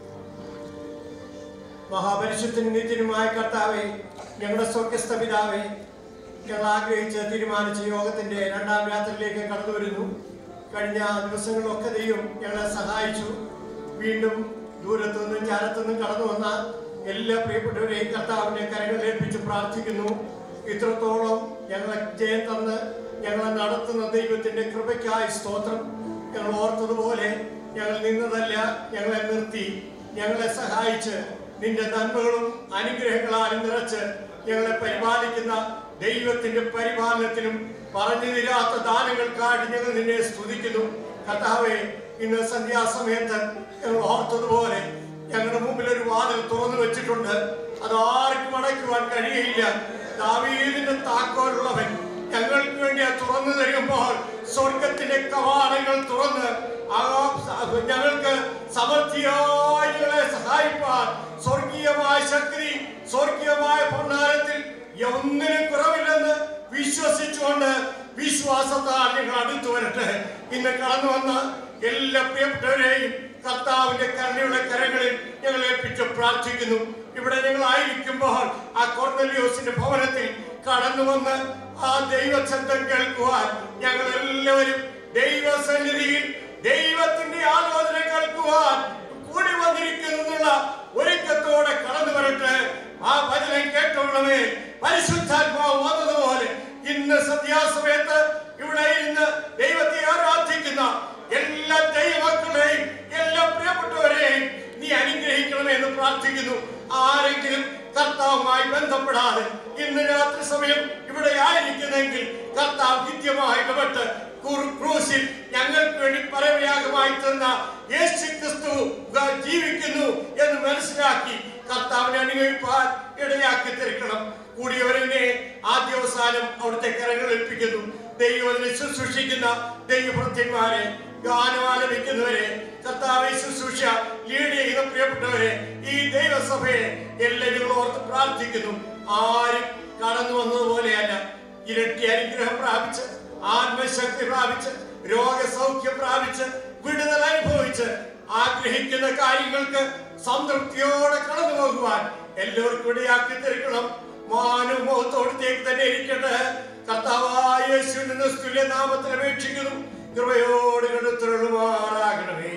മഹാപരിശുദ്ധനും നിത്യനുമായ കർത്താവെ ഞങ്ങളുടെ സ്വർഗസ്ഥ പിതാവെ ഞങ്ങൾ ആഗ്രഹിച്ച് തീരുമാനിച്ച യോഗത്തിന്റെ രണ്ടാം രാത്രിയിലേക്ക് കടന്നു വരുന്നു കഴിഞ്ഞ ദിവസങ്ങളിലൊക്കെ ദൈവം ഞങ്ങളെ സഹായിച്ചു വീണ്ടും ദൂരത്തുനിന്നും ചാരത്തുനിന്നും കടന്നു വന്ന എല്ലാ പ്രിയപ്പെട്ടവരെയും കർത്താവിന്റെ കരങ്ങളിൽ ഏൽപ്പിച്ച് പ്രാർത്ഥിക്കുന്നു ഇത്രത്തോളം ഞങ്ങളെ ജയം തന്ന് ഞങ്ങളെ നടത്തുന്ന ദൈവത്തിന്റെ കൃപയ്ക്കായി സ്തോത്രം ഞങ്ങൾ ഓർത്തതുപോലെ ഞങ്ങൾ നിന്നതല്ല ഞങ്ങളെ നിർത്തി ഞങ്ങളെ സഹായിച്ച് നിന്റെ നന്മകളും അനുഗ്രഹങ്ങളാലും നിറച്ച് ഞങ്ങളെ പരിപാലിക്കുന്ന ദൈവത്തിന്റെ പരിപാലനത്തിനും പറഞ്ഞു തീരാത്ത ദാനങ്ങൾക്കായിട്ട് ഞങ്ങൾ നിന്നെ സ്തുതിക്കുന്നു കർത്താവെ ഇന്ന് സന്ധ്യാസമയത്ത് ഞങ്ങൾ ഓർത്തതുപോലെ ഞങ്ങളുടെ മുമ്പിൽ ഒരു വാതിൽ തുറന്നു വെച്ചിട്ടുണ്ട് അത് ആർക്കും അടയ്ക്കുവാൻ കഴിയില്ല ദാവീദിന്റെ താക്കോലുള്ളവൻ ഞങ്ങൾക്ക് വേണ്ടി അത് തുറന്നു തരുമ്പോൾ സ്വർഗത്തിന്റെ കവാടങ്ങൾ തുറന്ന് ആ സ- ഞങ്ങൾക്ക് സമൃദ്ധിയായി ഞങ്ങളെ സഹായിപ്പാൻ സ്വർഗീയമായ ശക്തി സ്വർഗീയമായ ഭണ്ഡാരത്തിൽ ഒന്നിനും കുറവില്ലെന്ന് വിശ്വസിച്ചുകൊണ്ട് വിശ്വാസത്താൽ ഞങ്ങൾ അടുത്തു വരട്ടെ ഇന്ന് കടന്നു വന്ന എല്ലാ പ്രിയപ്പെട്ടവരെയും കർത്താവിന്റെ കരുണയുടെ കരങ്ങളിൽ ഞങ്ങൾ ഏൽപ്പിച്ച് പ്രാർത്ഥിക്കുന്നു ഇവിടെ ഞങ്ങൾ ആയിരിക്കുമ്പോൾ ആ കൊർന്നലിയോസിന്റെ ഭവനത്തിൽ കടന്നു വന്ന് ആ ദൈവശബ്ദം കേൾക്കുവാൻ ഞങ്ങൾ എല്ലാവരും ദൈവസന്നിധിയിൽ ദൈവത്തിന്റെ ആലോചന കേൾക്കുവാൻ കൂടി വന്നിരിക്കുന്നുള്ള ഒരുക്കത്തോടെ കടന്നു വരട്ടെ ആ വചനം കേട്ടുള്ളവേ പരിശുദ്ധാത്മാവ് വന്നതുപോലെ ഇന്ന് സന്ധ്യാസമയത്ത് ഇവിടെ ഇരുന്ന് ദൈവത്തെ ആരാധിക്കുന്ന എല്ലാ ദൈവമക്കളെയും എല്ലാ പ്രിയപ്പെട്ടവരെയും നീ അനുഗ്രഹിക്കണമേ എന്ന് പ്രാർത്ഥിക്കുന്നു ആരെങ്കിലും കർത്താവുമായി ബന്ധപ്പെടാതെ ഇന്ന് രാത്രി സമയം ഇവിടെ ആയിരിക്കുന്നെങ്കിൽ കർത്താവ് നിത്യമായി ഇടപെട്ട് കുർ- ക്രൂശിൽ ഞങ്ങൾക്ക് വേണ്ടി പരമയാഗമായി തന്ന യേശു ക്രിസ്തു ഗ- ജീവിക്കുന്നു എന്ന് മനസ്സിലാക്കി കർത്താവിനെ അനുഭവിപ്പാൻ ഇടയാക്കി തീർക്കണം കൂടിയവരെ ആദ്യവസാനം അവിടുത്തെ കരങ്ങൾ ഏൽപ്പിക്കുന്നു ദൈവത്തിനെ ശുശ്രൂഷിക്കുന്ന ദൈവഭൃത്യന്മാരെ ഗാനം ആലപിക്കുന്നവരെ കർത്താവെ ശുശ്രൂഷ ലീഡ് ചെയ്യുന്ന പ്രിയപ്പെട്ടവരെ ഈ ദൈവസഭയെ എല്ലാവരും ഓർത്ത് പ്രാർത്ഥിക്കുന്നു ആരും കടന്നു വന്നതുപോലെയല്ല ഇരട്ടി അനുഗ്രഹം പ്രാപിച്ച് ആത്മശക്തി പ്രാപിച്ച് രോഗസൗഖ്യം പ്രാപിച്ച് വിടുതൽ അനുഭവിച്ച് ആഗ്രഹിക്കുന്ന കാര്യങ്ങൾക്ക് സംതൃപ്തിയോടെ കടന്നു പോകുവാൻ എല്ലാവർക്കും ഇടയാക്കി തീർക്കണം മാനവും മുഖത്തോടത്തേക്ക് തന്നെ ഇരിക്കട്ടെ കർത്താവായ യേശുവിന്റെ സ്തുല്യ നാമത്തിൽ അപേക്ഷിക്കുന്നു കൃപയോട് കടുത്തുള്ളുമാറാകണമേ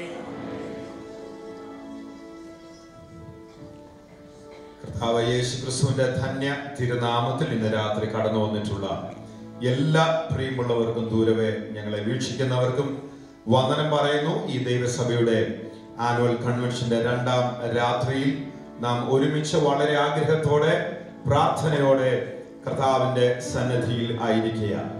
കർത്താവ് യേശു ക്രിസ്തുവിന്റെ ധന്യ തിരുനാമത്തിൽ ഇന്ന് രാത്രി കടന്നു വന്നിട്ടുള്ള എല്ലാ പ്രിയമുള്ളവർക്കും ദൂരവേ ഞങ്ങളെ വീക്ഷിക്കുന്നവർക്കും വന്ദനം പറയുന്നു ഈ ദൈവസഭയുടെ ആനുവൽ കൺവെൻഷന്റെ രണ്ടാം രാത്രിയിൽ നാം ഒരുമിച്ച് വളരെ ആഗ്രഹത്തോടെ പ്രാർത്ഥനയോടെ കർത്താവിന്റെ സന്നിധിയിൽ ആയിരിക്കുക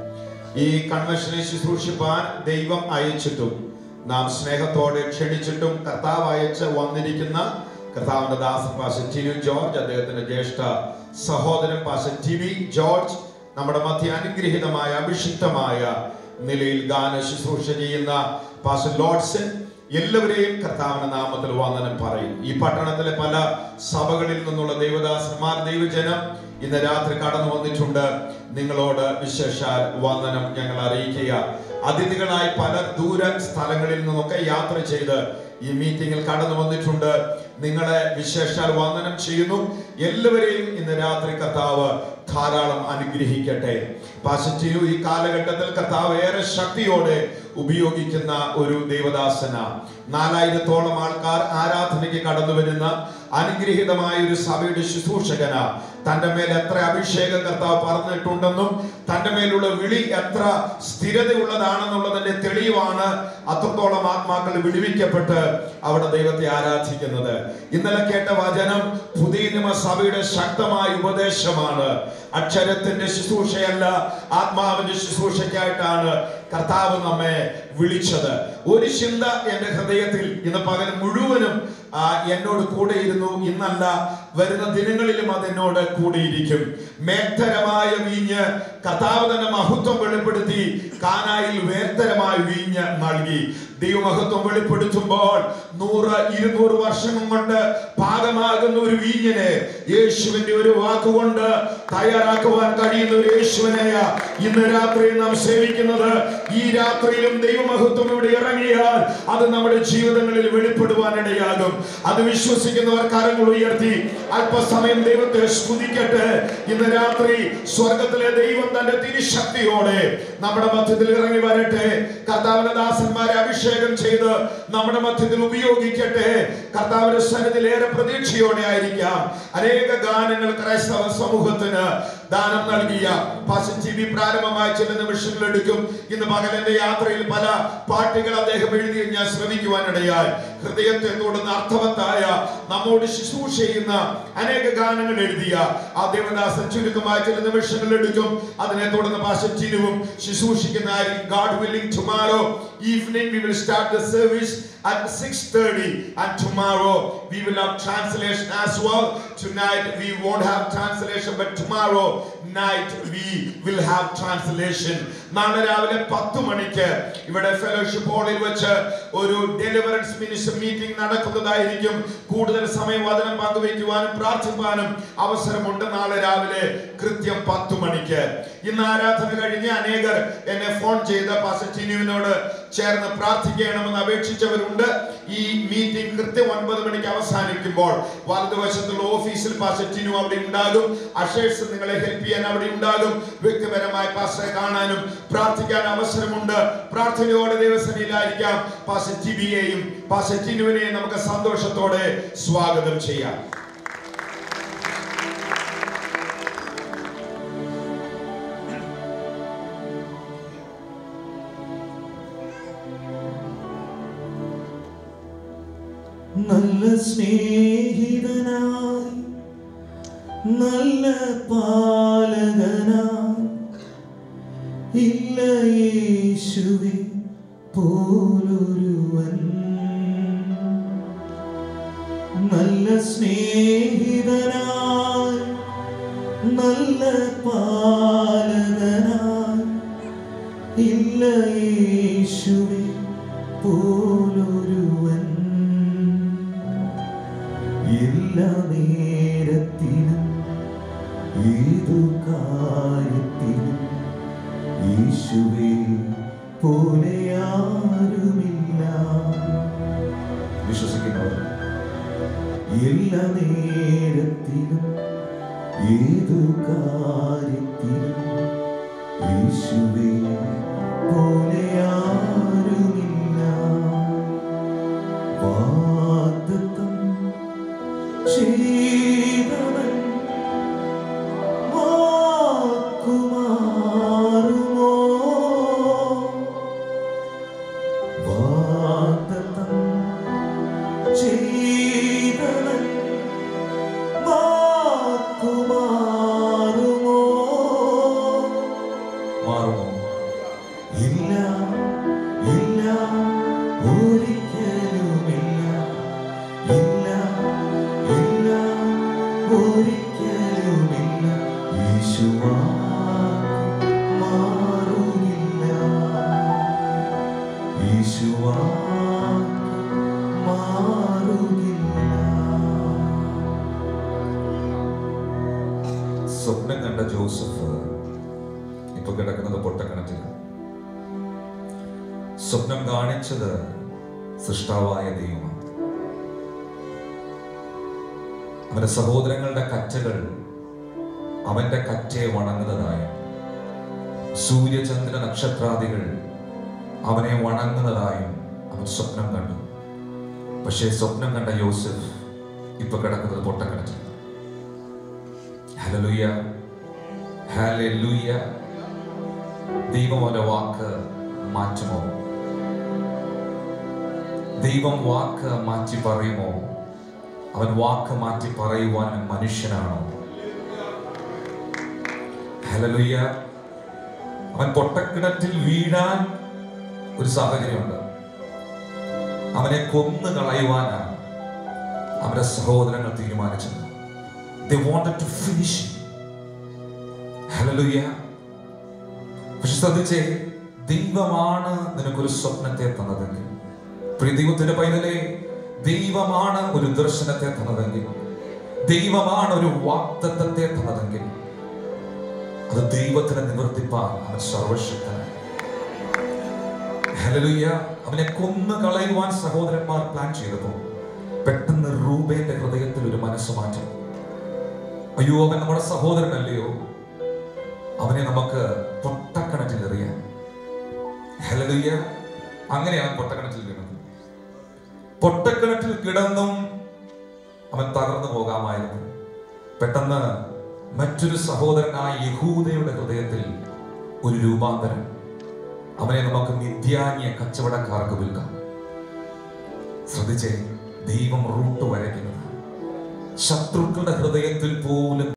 ഈ കൺവെൻഷനെ ശുശ്രൂഷിപ്പാൻ ദൈവം അയച്ചിട്ടും നാം സ്നേഹത്തോടെ ക്ഷണിച്ചിട്ടും കർത്താവ് അയച്ച് വന്നിരിക്കുന്ന കർത്താവിന്റെ ദാസൻ പാശ ടിനു ജോർജ് അദ്ദേഹത്തിന്റെ ജ്യേഷ്ഠ സഹോദരൻ പാശ ടി വി ജോർജ് നമ്മുടെ മധ്യ അനുഗ്രഹീതമായ അഭിഷിക്തമായ നിലയിൽ ഗാന ശുശ്രൂഷ ചെയ്യുന്ന പാശ ലോഡ്സൺ എല്ലാവരെയും കർത്താവിന്റെ നാമത്തിൽ വന്ദനം പറയും ഈ പട്ടണത്തിലെ പല സഭകളിൽ നിന്നുള്ള ദൈവദാസന്മാർ ദൈവജനം ഇന്ന് രാത്രി കടന്നു വന്നിട്ടുണ്ട് നിങ്ങളോട് വിശേഷാൽ വന്ദനം ഞങ്ങൾ അറിയിക്കുക അതിഥികളായി പല ദൂര സ്ഥലങ്ങളിൽ നിന്നൊക്കെ യാത്ര ചെയ്ത് ഈ മീറ്റിംഗിൽ കടന്നു വന്നിട്ടുണ്ട് നിങ്ങളെ വിശേഷാൽ വന്ദനം ചെയ്യുന്നു എല്ലാവരെയും ഇന്ന് രാത്രി കർത്താവ് ധാരാളം അനുഗ്രഹിക്കട്ടെ പാസിറ്റീവ് ഈ കാലഘട്ടത്തിൽ കർത്താവ് ഏറെ ശക്തിയോടെ ഉപയോഗിക്കുന്ന ഒരു ദേവദാസന നാലായിരത്തോളം ആൾക്കാർ ആരാധനയ്ക്ക് കടന്നു വരുന്ന അനുഗ്രഹീതമായ ഒരു സഭയുടെ ശുശ്രൂഷകന തന്റെ മേൽ എത്ര അഭിഷേകം കർത്താവ് പറഞ്ഞിട്ടുണ്ടെന്നും തന്റെ മേലുള്ള വിളി എത്ര സ്ഥിരതയുള്ളതാണെന്നുള്ളതിന്റെ തെളിവാണ് അത്രത്തോളം ആത്മാക്കൾ വിടുവിക്കപ്പെട്ട് അവിടെ ദൈവത്തെ ആരാധിക്കുന്നത് ഇന്നലെ കേട്ട വചനം പുതിയ നിയമ സഭയുടെ ശക്തമായ ഉപദേശമാണ് അക്ഷരത്തിന്റെ ശുശ്രൂഷയല്ല ആത്മാവിന്റെ ശുശ്രൂഷയ്ക്കായിട്ടാണ് കർത്താവ് നമ്മെ വിളിച്ചത് ഒരു ചിന്ത എന്റെ ഹൃദയത്തിൽ ഇന്ന് പകൽ മുഴുവനും ആ, എന്നോട് കൂടെ ഇരുന്നു ഇന്നല്ല വരുന്ന ദിനങ്ങളിലും അത് എന്നോട് കൂടിയിരിക്കും മേത്തരമായ വീഞ്ഞ് കർത്താവ് തന്നെ മഹത്വം വെളിപ്പെടുത്തി കാനായിൽ വേർത്തരമായ വീഞ്ഞ് നൽകി ദൈവമഹത്വം വെളിപ്പെടുത്തുമ്പോൾ നൂറ് ഇരുന്നൂറ് വർഷം കൊണ്ട് പാകമാകുന്ന ഒരു വീഞ്ഞിനെ യേശുവിന്റെ ഒരു വാക്കുകൊണ്ട് തയ്യാറാക്കുവാൻ കഴിയുന്ന ഒരു യേശുവിനെയ ഇന്ന് രാത്രി നാം സേവിക്കുന്നത് ഈ രാത്രിയിലും ദൈവമഹത്വം ഇവിടെ ഇറങ്ങിയാൽ അത് നമ്മുടെ ജീവിതങ്ങളിൽ വെളിപ്പെടുവാൻ ഇടയാകും അത് വിശ്വസിക്കുന്നവർ കരങ്ങൾ ഉയർത്തി അല്പസമയം ദൈവത്തെ സ്തുതിക്കട്ടെ ഇന്ന് രാത്രി സ്വർഗത്തിലെ ദൈവം തന്റെ തിരുശക്തിയോടെ നമ്മുടെ മധ്യത്തിൽ ഇറങ്ങി വരട്ടെ കർത്താവിന്റെ ദാസന്മാരെ അഭിഷേകം ചെയ്ത് നമ്മുടെ മധ്യത്തിൽ ഉപയോഗിക്കട്ടെ കർത്താവിന്റെ സന്നിധിയിൽ ഏറെ പ്രതീക്ഷയോടെ ആയിരിക്കാം അനേക ഗാനങ്ങൾ ക്രൈസ്തവ സമൂഹത്തിന് ദാനം നൽകിയ പോസിറ്റീവി പ്രാരംഭമായ ചില നിമിഷങ്ങൾ എടുക്കും ഇന്ന് പകലന്റെ യാത്രയിൽ പല പാട്ടുകൾ അദ്ദേഹം എഴുതി ഞാൻ ശ്രമിക്കുവാനിടയായി ഹൃദയത്തെ തൊടുന്ന അർത്ഥവത്തായ നമ്മോട് ശുശ്രൂഷ ചെയ്യുന്ന അനേക ഗാനങ്ങൾ എഴുതിയ ആ ദേവദാസൻ ചുരുക്കമായ ചില നിമിഷങ്ങൾ എടുക്കും അതിനെ തുടർന്ന് പാശറ്റീനുവും ശുശ്രൂഷിക്കുന്ന God willing tomorrow evening we will start the service at 6:30 and tomorrow we will have translation as well tonight we won't have translation but tomorrow night we will have translation നാളെ രാവിലെ പത്ത് മണിക്ക് ഇവിടെ ഫെലോഷിപ്പ് ഹാളിൽ വെച്ച് ഒരു deliverance minister meeting നടക്കുന്നതായിരിക്കും കൂടുതൽ സമയം വചനം പങ്കുവയ്ക്കുവാനും പ്രാർത്ഥിക്കുവാനും അവസരമുണ്ട് നാളെ രാവിലെ കൃത്യം പത്ത് മണിക്ക് ഇന്ന് ആരാധന കഴിഞ്ഞ് അനേകർ എന്നെ ഫോൺ ചെയ്ത പാസറ്റിനുവിനോട് ചേർന്ന് പ്രാർത്ഥിക്കണമെന്ന് അപേക്ഷിച്ചവരുണ്ട് ഈ മീറ്റിംഗ് കൃത്യം ഒൻപത് മണിക്ക് അവസാനിക്കുമ്പോൾ വലതുവശത്തുള്ള ഓഫീസിൽ പാസറ്റിനു അവിടെ ഉണ്ടാകും അഷേഴ്സ് നിങ്ങളെ ഹെൽപ്പ് ചെയ്യാൻ അവിടെ ഉണ്ടാകും വ്യക്തിപരമായി പാസ്റ്ററെ കാണാനും പ്രാർത്ഥിക്കാൻ അവസരമുണ്ട് പ്രാർത്ഥനയോടെ ദൈവസനയിലായിരിക്കാം പാസറ്റിബിയെയും പാസറ്റിനുവിനെയും നമുക്ക് സന്തോഷത്തോടെ സ്വാഗതം ചെയ്യാം നല്ല സ്നേഹിതനായി നല്ല പാലകനായി ഇല്ല യേശുവെ പോലൊരുവൻ നല്ല സ്നേഹിതനായി നല്ല പാലകനായി ഇല്ല യേശുവെ പോലൊരുവൻ എല്ലാ നേരത്തിലും ഏതു കാര്യത്തിലും യേശുവേ പോലെ ആരുമില്ല വിശ്വസിക്കുന്നവർ എല്ലാ നേരത്തിലും ഏതു കാര്യത്തിലും യേശുവേ പോലെ ആരുമില്ല വാഗ്ദത്തം ചെയ്തവൻ വാക്കുമാറുമോ വാഗ്ദത്തം ചെയ്തവൻ വാക്കുമാറുമോ മാറുമോ ഇല്ല ഇല്ല ഒരിക്കലുമില്ല ഇല്ല ഇല്ല ഒരിക്കലുമില്ല യേശുവാ മാറുന്നില്ല യേശുവാ മാറുന്നില്ല സ്വപ്നം കണ്ട ജോസഫ് ഇപ്പൊ കിടക്കുന്നത് പൊട്ടക്കിണറ്റിൽ സ്വപ്നം കാണിച്ചത് സൃഷ്ടാവായ ദൈവമാണ് അവന്റെ സഹോദരങ്ങളുടെ കറ്റകൾ അവന്റെ കറ്റയെ വണങ്ങുന്നതായും സൂര്യചന്ദ്ര നക്ഷത്രാദികൾ അവനെ വണങ്ങുന്നതായും അവൻ സ്വപ്നം കണ്ടു പക്ഷേ സ്വപ്നം കണ്ട യോസഫ് ഇപ്പൊ കിടക്കുന്നത് പൊട്ടക്കിണറ്റിൽ ഹലലുയ ഹലലുയ ദൈവം അവന്റെ വാക്ക് മാറ്റുമോ ദൈവം വാക്ക് മാറ്റി പറയുമോ അവൻ വാക്ക് മാറ്റി പറയുവാൻ അവൻ മനുഷ്യനാണോ ഹലലുയ അവൻ പൊട്ടക്കിണറ്റിൽ വീഴാൻ ഒരു സാഹചര്യമുണ്ട് അവനെ കൊന്നു കളയുവാനാണ് അവന്റെ സഹോദരങ്ങൾ തീരുമാനിച്ചത് they wanted to finish him. Hallelujah. പക്ഷെ ശ്രദ്ധിച്ചേ ദൈവമാണ് നിനക്കൊരു സ്വപ്നത്തെ തന്നതെങ്കിൽ പ്രിയ ദൈവത്തിന്റെ പൈതലെ ദൈവമാണ് ഒരു ദർശനത്തെ തന്നതെങ്കിൽ ദൈവമാണ് ഒരു വാക്തത്വത്തെ തന്നതെങ്കിൽ അത് ദൈവത്തിന് നിവർത്തിപ്പാൻ അവൻ സർവശക്തനാണ് ഹല്ലേലൂയ അവനെ കൊന്നു കളയുവാൻ സഹോദരന്മാർ പ്ലാൻ ചെയ്തപ്പോൾ പെട്ടെന്ന് റൂബേന്റെ ഹൃദയത്തിൽ ഒരു മനസ്സ് മാറ്റം അയ്യോ അവൻ നമ്മുടെ സഹോദരനല്ലയോ അവനെ നമുക്ക് പൊട്ടക്കണറ്റിൽ എറിയാം ഹലലുയ്യ അങ്ങനെയാണ് പൊട്ടക്കണറ്റിൽ വീണത് പൊട്ടക്കിണറ്റിൽ കിടന്നും അവൻ തകർന്നു പോകാമായിരുന്നു പെട്ടെന്ന് മറ്റൊരു സഹോദരനായ യഹൂദയുടെ ഹൃദയത്തിൽ ഒരു രൂപാന്തരം അവനെ നമുക്ക് നിത്യാന്യ കച്ചവടക്കാർക്ക് വിൽക്കാം ശ്രദ്ധിച്ചേ ദൈവം റൂട്ട് വരയ്ക്കുന്നത് ശത്രുക്കളുടെ ഹൃദയത്തിൽ പോലും